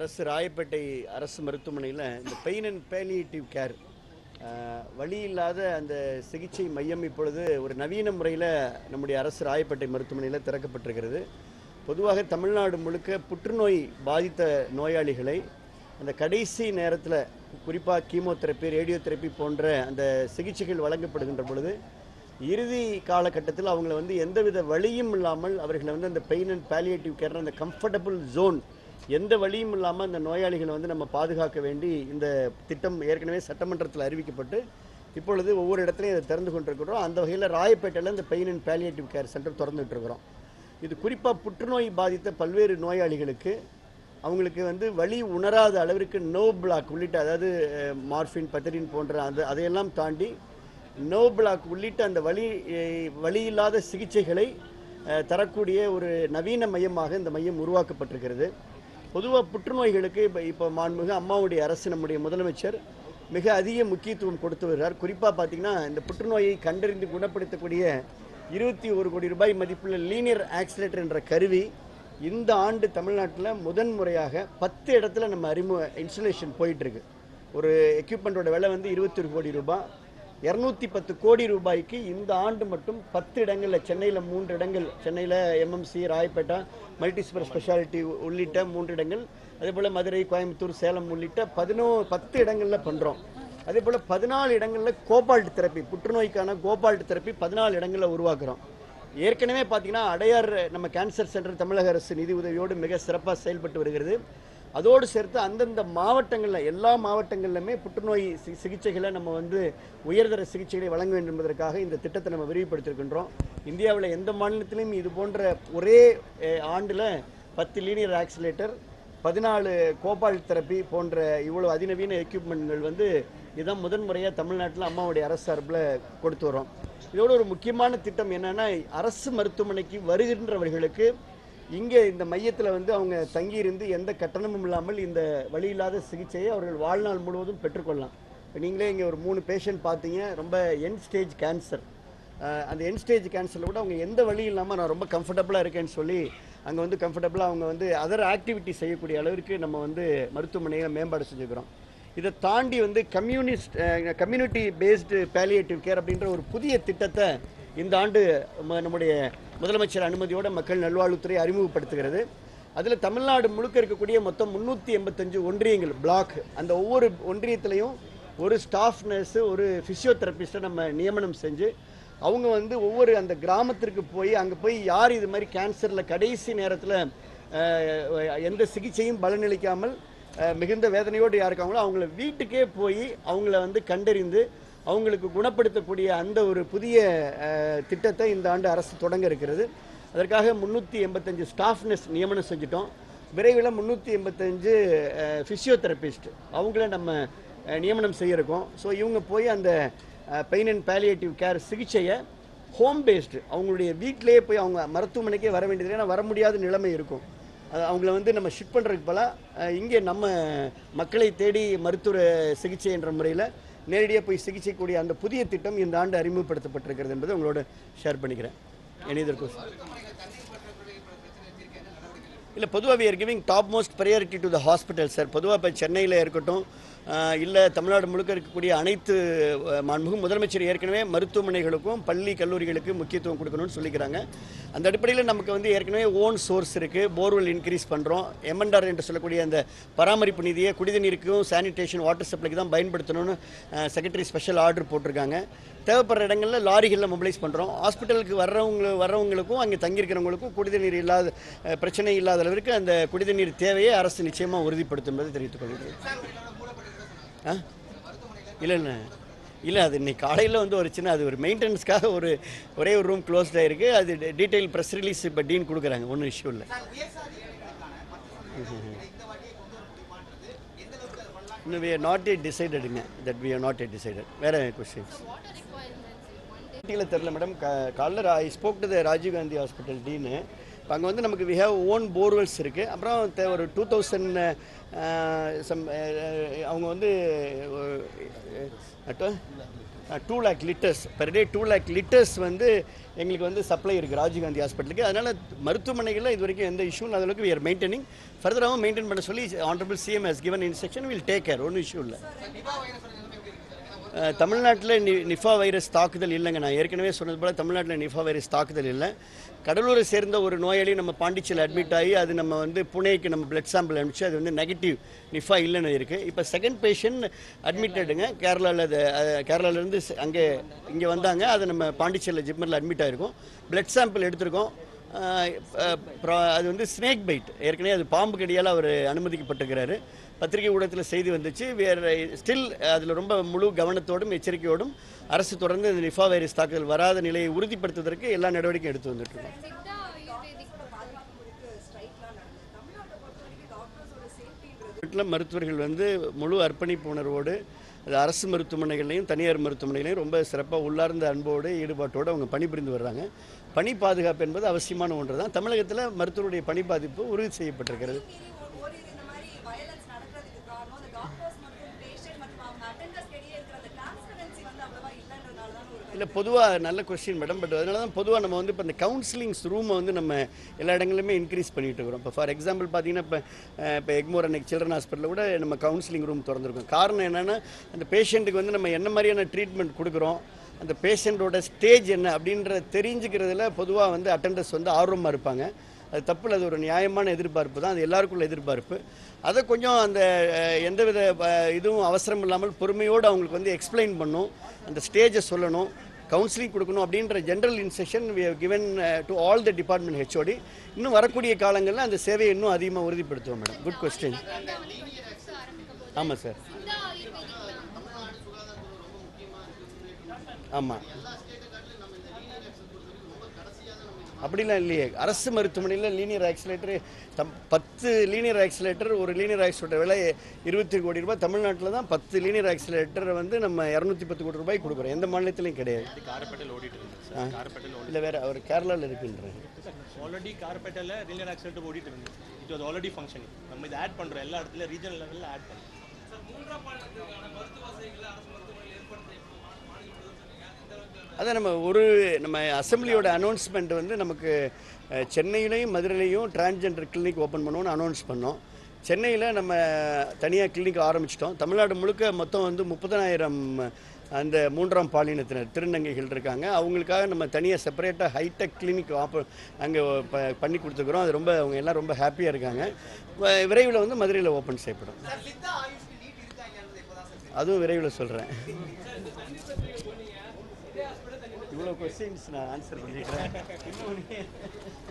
அரசு ராயப்பேட்டை அரசு மருத்துவமனையில் இந்த பெயின் அண்ட் பேலியேட்டிவ் கேர் வழி இல்லாத அந்த சிகிச்சை மையம் இப்பொழுது ஒரு நவீன முறையில் நம்முடைய அரசு ராயப்பேட்டை மருத்துவமனையில் திறக்கப்பட்டிருக்கிறது பொதுவாக தமிழ்நாடு முழுக்க புற்றுநோய் பாதித்த நோயாளிகளை அந்த கடைசி நேரத்தில் குறிப்பாக கீமோதெரப்பி ரேடியோதெரப்பி போன்ற அந்த சிகிச்சைகள் வழங்கப்படுகின்ற பொழுது இறுதி காலகட்டத்தில் அவங்கள வந்து எந்தவித வழியும் இல்லாமல் அவர்களை வந்து அந்த பெயின் அண்ட் பேலியேட்டிவ் கேர் அந்த கம்ஃபர்டபுள் ஜோன் எந்த வழியும் இல்லாமல் அந்த நோயாளிகளை வந்து நம்ம பாதுகாக்க வேண்டி இந்த திட்டம் ஏற்கனவே சட்டமன்றத்தில் அறிவிக்கப்பட்டு இப்பொழுது ஒவ்வொரு இடத்துலையும் இதை திறந்து கொண்டிருக்கிறோம் அந்த வகையில் ராயப்பேட்டையில் இந்த pain and palliative care centre திறந்துட்டு இருக்கிறோம் இது குறிப்பாக புற்றுநோய் பாதித்த பல்வேறு நோயாளிகளுக்கு அவங்களுக்கு வந்து வலி உணராத அளவிற்கு நோ பிளாக் உள்ளிட்ட அதாவது மார்ஃபின் பத்தரின் போன்ற அந்த அதையெல்லாம் தாண்டி நோ பிளாக் உள்ளிட்ட அந்த வலி அஹ், வலி இல்லாத சிகிச்சைகளை அஹ், தரக்கூடிய ஒரு நவீன மையமாக இந்த மையம் உருவாக்கப்பட்டிருக்கிறது பொதுவாக புற்றுநோய்களுக்கு இப்போ இப்போ மாண்புமிகு அம்மாவுடைய அரசு நம்முடைய முதலமைச்சர் மிக அதிக முக்கியத்துவம் கொடுத்து வருகிறார் குறிப்பாக பார்த்தீங்கன்னா இந்த புற்றுநோயை கண்டறிந்து குணப்படுத்தக்கூடிய இருபத்தி ஒரு கோடி ரூபாய் மதிப்புள்ள லீனியர் ஆக்சிலேட்டர் என்ற கருவி இந்த ஆண்டு தமிழ்நாட்டில் முதன் முறையாக பத்து இடத்துல நம்ம அறிமுக இன்ஸ்டலேஷன் போயிட்டு இருக்கு ஒரு எக்யூப்மெண்ட்டோட விலை வந்து இருபத்தி ஒரு கோடி ரூபாய் இரநூத்தி பத்து கோடி ரூபாய்க்கு இந்த ஆண்டு மட்டும் பத்து இடங்களில் சென்னையில் மூன்று இடங்கள் சென்னையில் MMC Royapettah multi super speciality உள்ளிட்ட மூன்று இடங்கள் அதே போல் மதுரை கோயம்புத்தூர் சேலம் உள்ளிட்ட பதினோ பத்து இடங்களில் பண்ணுறோம் அதே போல் பதினாலு இடங்களில் கோபால்ட் தெரப்பி புற்றுநோய்க்கான கோபால்ட் தெரப்பி பதினாலு இடங்களில் உருவாக்குறோம் ஏற்கனவே பார்த்தீங்கன்னா அடையார் நம்ம கேன்சர் சென்டர் தமிழக அரசு நிதி உதவியோடு மிக சிறப்பாக செயல்பட்டு வருகிறது அதோடு சேர்த்து அந்தந்த மாவட்டங்களில் எல்லா மாவட்டங்கள்லையுமே புற்றுநோய் சி- சிகிச்சைகளை நம்ம வந்து உயர்தர சிகிச்சைகளை வழங்க வேண்டும் என்பதற்காக இந்த திட்டத்தை நம்ம விரிவுபடுத்தியிருக்கின்றோம் இந்தியாவில் எந்த மாநிலத்திலும் இது போன்ற ஒரே ஆண்டில் பத்து லீனியர் ஆக்சிலேட்டர் பதினாலு கோபால் தெரப்பி போன்ற இவ்வளோ அதிநவீன எக்யூப்மெண்ட்கள் வந்து இதான் முதன்முறையாக தமிழ்நாட்டில் அம்மாவுடைய அரசு சார்பில் கொடுத்து வரோம் இதோட ஒரு முக்கியமான திட்டம் என்னன்னா அரசு மருத்துவமனைக்கு வருகின்றவர்களுக்கு இங்கே இந்த மையத்தில் வந்து அவங்க தங்கியிருந்து எந்த கட்டணமும் இல்லாமல் இந்த வழி இல்லாத சிகிச்சையை அவர்கள் வாழ்நாள் முழுவதும் பெற்றுக்கொள்ளலாம் இப்போ நீங்களே இங்கே ஒரு மூணு பேஷண்ட் பார்த்தீங்க ரொம்ப என் ஸ்டேஜ் கேன்சர் அந்த என் ஸ்டேஜ் கேன்சரில் கூட அவங்க எந்த வழி இல்லாமல் நான் ரொம்ப கம்ஃபர்டபுளாக இருக்கேன்னு சொல்லி அங்கே வந்து கம்ஃபர்டபுளாக அவங்க வந்து அதர் ஆக்டிவிட்டி செய்யக்கூடிய அளவிற்கு நம்ம வந்து மருத்துவமனையை மேம்பாடு செஞ்சுக்கிறோம் இதை தாண்டி வந்து communist community based palliative care அப்படின்ற ஒரு புதிய திட்டத்தை இந்த ஆண்டு ம- நம்முடைய முதலமைச்சர் அனுமதியோட மக்கள் நல்வாழ்வுத்துறை அறிமுகப்படுத்துகிறது அதில் தமிழ்நாடு முழுக்க இருக்கக்கூடிய மொத்தம் முந்நூற்றி எண்பத்தஞ்சு ஒன்றியங்கள் பிளாக் அந்த ஒவ்வொரு ஒன்றியத்திலையும் ஒரு ஸ்டாஃப் நர்ஸு ஒரு ஃபிசியோதெரபிஸ்ட்டை நம்ம நியமனம் செஞ்சு அவங்க வந்து ஒவ்வொரு அந்த கிராமத்திற்கு போய் அங்கே போய் யார் இது மாதிரி கேன்சரில் கடைசி நேரத்தில் எந்த சிகிச்சையும் பலனளிக்காமல் அஹ், மிகுந்த வேதனையோடு யாருக்காங்களோ அவங்கள வீட்டுக்கே போய் அவங்கள வந்து கண்டறிந்து அவங்களுக்கு குணப்படுத்தக்கூடிய அந்த ஒரு புதிய அஹ், திட்டத்தை இந்த ஆண்டு அரசு தொடங்க இருக்கிறது அதற்காக முந்நூற்றி எண்பத்தஞ்சு ஸ்டாஃப் நர்ஸ் நியமனம் செஞ்சிட்டோம் விரைவில் முந்நூற்றி எண்பத்தஞ்சு ஃபிசியோதெரபிஸ்ட் அவங்கள நம்ம அஹ், நியமனம் செய்யிருக்கோம் ஸோ இவங்க போய் அந்த பெயின் அண்ட் பேலியேட்டிவ் கேர் சிகிச்சையை ஹோம் பேஸ்டு அவங்களுடைய வீட்டிலேயே போய் அவங்க மருத்துவமனைக்கே வர வேண்டியது ஏன்னா வர முடியாத நிலைமை இருக்கும் அது அவங்கள வந்து நம்ம ஷிஃப்ட் பண்ணுறதுக்கு பதிலாக இங்கே நம்ம மக்களை தேடி மருத்துவ சிகிச்சை என்ற முறையில் நேரடியாக போய் சிகிச்சைக்கூடிய அந்த புதிய திட்டம் இந்த ஆண்டு அறிமுகப்படுத்தப்பட்டிருக்கிறது என்பதை உங்களோட ஷேர் பண்ணிக்கிறேன் எனி இதர் இல்லை பொதுவாக we are giving top most priority to the hospital sir பொதுவாக இப்போ சென்னையில் இருக்கட்டும் இல்லை தமிழ்நாடு முழுக்க இருக்கக்கூடிய அனைத்து அஹ், மாண்புமிகு முதலமைச்சர் ஏற்கனவே மருத்துவமனைகளுக்கும் பள்ளி கல்லூரிகளுக்கு முக்கியத்துவம் கொடுக்கணும்னு சொல்லிக்கிறாங்க அந்த அடிப்படையில் நமக்கு வந்து ஏற்கனவே ஓன் சோர்ஸ் இருக்குது போர்வெல் இன்க்ரீஸ் பண்ணுறோம் எம்என்ஆர் என்று சொல்லக்கூடிய அந்த பராமரிப்பு நிதியை குடிநீருக்கும் சானிடேஷன் வாட்டர் சப்ளைக்கு தான் பயன்படுத்தணும்னு செக்ரட்டரி ஸ்பெஷல் ஆர்டர் போட்டிருக்காங்க தேவைப்படுற இடங்களில் லாரிகளில் மொபிலைஸ் பண்ணுறோம் ஹாஸ்பிட்டலுக்கு வர்றவங்க வர்றவங்களுக்கும் அங்கே தங்கியிருக்கிறவங்களுக்கும் குடிநீர் இல்லாத அஹ், பிரச்சனை இல்லாத அளவிற்கு அந்த குடிநீர் தேவையை அரசு நிச்சயமாக உறுதிப்படுத்தும் என்பதை தெரிவித்துக் கொள்கிறேன் ஆ இல்லை இல்லை இல்லை அது இன்னைக்கு காலையில் வந்து ஒரு சின்ன அது ஒரு மெயின்டெனன்ஸ்க்காக ஒரு ஒரே ஒரு ரூம் க்ளோஸ்ட் ஆயிருக்கு அது டீட்டெயில் ப்ரெஸ் ரிலீஸ் இப்போ டீன் கொடுக்குறாங்க ஒன்றும் இஷ்யூ இல்லை இன்னும் we are not yet டிசைடடுங்க that we are not yet decided வேறு கொஸ்டின்ஸ் டீட்டியில் தெரில மேடம் காலைல I spoke to the Rajiv Gandhi hospital டீனு இப்போ அங்கே வந்து நமக்கு வி ஹேவ் ஓன் போர்வெல்ஸ் இருக்குது அப்புறம் தே- ஒரு டூ தௌசண்ட் சம் அவங்க வந்து two lakh litres per day two lakh litres வந்து எங்களுக்கு வந்து சப்ளை இருக்குது ராஜீவ்காந்தி ஹாஸ்பிட்டலுக்கு அதனால் மருத்துவமனைகளில் இது வரைக்கும் எந்த இஷ்யூ இல்லாத அளவுக்கு we are மெயின்டைனிங் ஃபர்தராகவும் மெயின்டைன் பண்ண சொல்லி honourable CM has given instruction will take care ஒன்றும் இஷ்யூ இல்லை தமிழ்நாட்டில் நி நிஃபா வைரஸ் தாக்குதல் இல்லைங்க நான் ஏற்கனவே சொன்னது போல் தமிழ்நாட்டில் நிஃபா வைரஸ் தாக்குதல் இல்லை கடலூரை சேர்ந்த ஒரு நோயாளி நம்ம பாண்டிச்சேரியில் அட்மிட் ஆகி அது நம்ம வந்து புனேக்கு நம்ம பிளட் சாம்பிள் அனுப்பிச்சு அது வந்து நெகட்டிவ் நிஃபா இல்லைன்னு இருக்குது இப்போ செகண்ட் பேஷண்ட் அட்மிட்டடுங்க கேரளாவில் அது கேரளாவிலேருந்து அங்கே இங்கே வந்தாங்க அதை நம்ம பாண்டிச்சேரியில் ஜிப்மரில் அட்மிட் ஆகிருக்கோம் பிளட் சாம்பிள் எடுத்திருக்கோம் ஆஹ் அஹ் அப்புறம் அது வந்து ஸ்னேக் பைட் ஏற்கனவே அது பாம்பு கடியால் அவர் அனுமதிக்கப்பட்டிருக்கிறாரு பத்திரிகை ஊடகத்தில் செய்தி வந்துச்சு வேறு ஸ்டில் அதில் ரொம்ப முழு கவனத்தோடும் எச்சரிக்கையோடும் அரசு தொடர்ந்து இந்த நிஃபா வைரஸ் தாக்குதல் வராத நிலையை உறுதிப்படுத்துவதற்கு எல்லா நடவடிக்கையும் எடுத்து வந்துட்டுருக்கோம் சித்தா ஆயுர்வேதிக் பாதுகாப்பு குறித்து ஸ்ட்ரைக்லாம் நடந்தது தமிழ்நாட்டை பொறுத்த வரைக்கும் டாக்டர்ஸோட சேஃப்டின்றது வீட்டில் மருத்துவர்கள் வந்து முழு அர்ப்பணிப்பு உணர்வோடு அது அரசு மருத்துவமனைகள்லையும் தனியார் மருத்துவமனைகளையும் ரொம்ப சிறப்பாக உள்ளார்ந்த அன்போடு ஈடுபாட்டோடு அவங்க பணிபுரிந்து வர்றாங்க பணி பாதுகாப்பு என்பது அவசியமான ஒன்று தான் தமிழகத்தில் மருத்துவருடைய பணி பாதிப்பு உறுதி செய்யப்பட்டிருக்கிறது மீறி ஒரு ஓரிரு இந்த மாதிரி வயலன்ஸ் நடக்கிறதுக்கு காரணம் அந்த டாக்டர்ஸ் மற்றும் பேஷண்ட் மற்றும் அவங்க அட்டெண்டர்ஸ் இடையே இருக்கிற அந்த டிரான்ஸ்பரன்சி வந்து அவ்வளவா இல்லைன்றதுனால தான் ஒரு இல்லை பொதுவாக நல்ல கொஸ்டின் மேடம் பட் அதனால தான் பொதுவாக நம்ம வந்து இப்போ இந்த கவுன்சிலிங்ஸ் ரூமை வந்து நம்ம எல்லா இடங்களிலுமே இன்க்ரீஸ் பண்ணிட்டு இருக்கிறோம் இப்போ ஃபார் எக்ஸாம்பிள் பார்த்தீங்கன்னா இப்போ இப்போ எக்மோர் அன்னைக்கு சில்ட்ரன் ஹாஸ்பிட்டலில் கூட நம்ம கவுன்சிலிங் ரூம் திறந்துருக்கோம் காரணம் என்னென்னா அந்த பேஷண்ட்டுக்கு வந்து நம்ம என்ன மாதிரியான ட்ரீட்மெண்ட் கொடுக்குறோம் அந்த பேஷண்ட்டோட ஸ்டேஜ் என்ன அப்படின்றத தெரிஞ்சுக்கிறதுல பொதுவாக வந்து அட்டண்டர்ஸ் வந்து ஆர்வமாக இருப்பாங்க அது தப்பு இல்லை, அது ஒரு நியாயமான எதிர்பார்ப்பு தான் அது எல்லாருக்குள்ள எதிர்பார்ப்பு அதை கொஞ்சம் அந்த அஹ், எந்தவித அஹ், இதுவும் அவசரம் இல்லாமல் பொறுமையோடு அவங்களுக்கு வந்து எக்ஸ்பிளைன் பண்ணும் அந்த ஸ்டேஜை சொல்லணும் கவுன்சிலிங் கொடுக்கணும் அப்படின்ற general instruction we have given to all the department HOD இன்னும் வரக்கூடிய காலங்களில் அந்த சேவையை இன்னும் அதிகமாக உறுதிப்படுத்துவோம் மேடம் குட் கொஸ்டின் ஆமாம் சார் சித்தா ஆயுர்வேதிக் ஆமாம் அப்படிலாம் இல்லையே அரசு மருத்துவமனையில் லீனியர் ஆக்சிலேட்டர் தம் பத்து லீனியர் ஆக்சிலேட்டர் ஒரு லீனியர் ஆக்சிலேட்டர் விலை இருபத்தி கோடி ரூபாய் தமிழ்நாட்டில் தான் பத்து லீனியர் ஆக்சிலேட்டர் வந்து நம்ம இரநூத்தி பத்து கோடி ரூபாய் கொடுக்குறோம் எந்த மாநிலத்திலையும் கிடையாது காரப்பேட்டையில் ஓடிட்டு இருந்துச்சு சார் காரப்பேட்டையில் இல்லை வேறு அவர் கேரளாவில் இருக்குன்றாங்க ஆல்ரெடி காரப்பேட்டையில் ரீலியர் ஆக்சிடென்ட் ஓடிட்டு இருந்துச்சு இட் வாஸ் ஆல்ரெடி ஃபங்க்ஷனிங் நம்ம இதை ஆட் பண்ணுறோம் எல்லா இடத்துல ரீஜனல் லெவலில் ஆட் பண்ணுறோம் அதான் நம்ம ஒரு நம்ம அசெம்பிளியோட அனௌன்ஸ்மெண்ட் வந்து நமக்கு அஹ், சென்னையிலையும் மதுரையிலையும் டிரான்ஸ்ஜெண்டர் கிளினிக் ஓப்பன் பண்ணுவோம்னு அனௌன்ஸ் பண்ணோம் சென்னையில் நம்ம தனியாக கிளினிக் ஆரம்பிச்சிட்டோம் தமிழ்நாடு முழுக்க மொத்தம் வந்து முப்பதனாயிரம் அந்த மூன்றாம் பாலினத்தினர் திருநங்கைகள் இருக்காங்க அவங்களுக்காக நம்ம தனியாக செப்பரேட்டாக ஹைடெக் கிளினிக் ஆப்ப அங்கே ப பண்ணி கொடுத்துக்கிறோம் அது ரொம்ப அவங்க எல்லாம் ரொம்ப ஹாப்பியாக இருக்காங்க வ- விரைவில் வந்து மதுரையில் ஓப்பன் செய்யப்படும் அதுவும் விரைவில் சொல்கிறேன் இவ்வளோ கொஸ்டின்ஸ் நான் ஆன்சர் பண்ணிக்கிறேன்